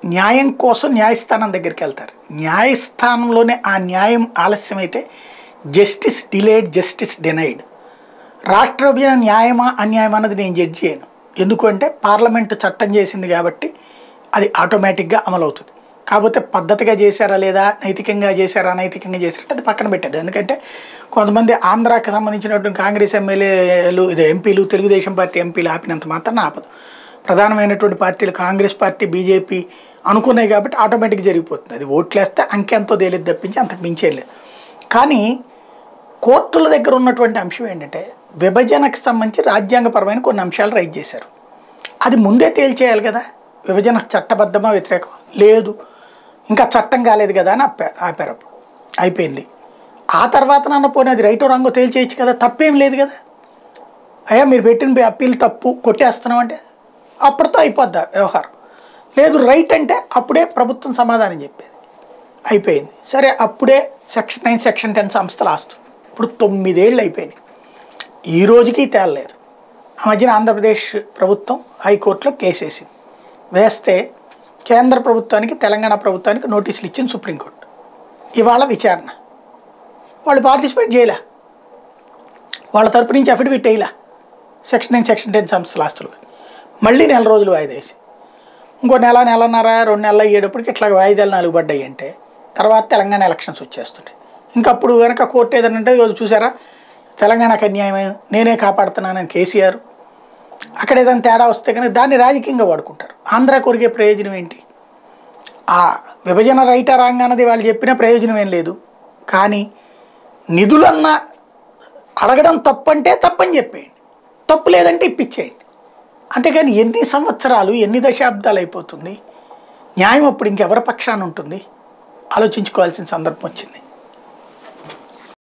న్యాయం కోసం న్యాయస్థానం దగ్గరికి వెళ్తారు న్యాయస్థానంలోనే ఆ న్యాయం ఆలస్యమైతే జస్టిస్ డిలేడ్ జస్టిస్ డినైడ్ రాష్ట్ర విభజన న్యాయమా అన్యాయమా అన్నది నేను జడ్జి చేయను ఎందుకంటే పార్లమెంటు చట్టం చేసింది కాబట్టి అది ఆటోమేటిక్గా అమలు అవుతుంది కాకపోతే పద్ధతిగా చేశారా లేదా నైతికంగా చేశారా అనైతికంగా చేశారంటే అది పక్కన పెట్టేది ఎందుకంటే కొంతమంది ఆంధ్రాకి సంబంధించినటువంటి కాంగ్రెస్ ఎమ్మెల్యేలు ఇది ఎంపీలు తెలుగుదేశం పార్టీ ఎంపీలు ఆపినంత మాత్రం ఆపదు ప్రధానమైనటువంటి పార్టీలు కాంగ్రెస్ పార్టీ బీజేపీ అనుకున్నాయి కాబట్టి ఆటోమేటిక్గా జరిగిపోతుంది అది ఓట్లేస్తే అంకెంతో తేలిది తప్పించి అంతకు మించేం లేదు కానీ కోర్టుల దగ్గర ఉన్నటువంటి అంశం ఏంటంటే విభజనకు సంబంధించి రాజ్యాంగపరమైన కొన్ని అంశాలు రైజ్ చేశారు అది ముందే తేల్చేయాలి కదా విభజన చట్టబద్ధమా వ్యతిరేకమా లేదు ఇంకా చట్టం కాలేదు కదా అని ఆపా ఆపారు అప్పుడు అయిపోయింది ఆ తర్వాత నన్న పోనీ అది రైటో రాంగో తేల్చేయచ్చు కదా తప్పేం లేదు కదా అయ్యా మీరు పెట్టిన అప్పీల్ తప్పు కొట్టేస్తున్నాం అంటే అప్పటితో అయిపోద్దా వ్యవహారం లేదు రైట్ అంటే అప్పుడే ప్రభుత్వం సమాధానం చెప్పేది అయిపోయింది సరే అప్పుడే సెక్షన్ నైన్ సెక్షన్ టెన్ సంస్థలు ఆస్తు ఇప్పుడు తొమ్మిదేళ్ళు అయిపోయినాయి ఈ రోజుకి తేలలేదు ఆ మధ్యన ఆంధ్రప్రదేశ్ ప్రభుత్వం హైకోర్టులో కేసు వేసింది వేస్తే కేంద్ర ప్రభుత్వానికి తెలంగాణ ప్రభుత్వానికి నోటీసులు ఇచ్చింది సుప్రీంకోర్టు ఇవాళ విచారణ వాళ్ళు పార్టిసిపేట్ చేయలే వాళ్ళ తరపు నుంచి అఫిడవిట్ వేయలే సెక్షన్ నైన్ సెక్షన్ టెన్ సంస్థల ఆస్తులు మళ్ళీ నెల రోజులు వాయిదా వేసి ఇంకో నెల నెలన్నర రెండు నెలలు అయ్యేటప్పటికి ఇట్లా వాయిదాలు నాలుగు పడ్డాయి అంటే తర్వాత తెలంగాణ ఎలక్షన్స్ వచ్చేస్తుంటాయి ఇంకా అప్పుడు కనుక కోర్టు ఏదైనా అంటే ఈరోజు చూసారా తెలంగాణకు అన్యాయం నేనే కాపాడుతున్నానని కేసీఆర్ అక్కడ ఏదైనా తేడా వస్తే కనుక దాన్ని రాజకీయంగా వాడుకుంటారు ఆంధ్ర కొరిగే ప్రయోజనం ఏంటి ఆ విభజన రైటా రాంగ్ అన్నది వాళ్ళు చెప్పిన ప్రయోజనం ఏం లేదు కానీ నిధులన్నా అడగడం తప్పంటే తప్పని చెప్పేయండి తప్పు లేదంటే ఇప్పించేయండి అంతేగాని ఎన్ని సంవత్సరాలు ఎన్ని దశాబ్దాలు అయిపోతుంది న్యాయం అప్పుడు ఇంకెవరి పక్షాన ఉంటుంది ఆలోచించుకోవాల్సిన సందర్భం వచ్చింది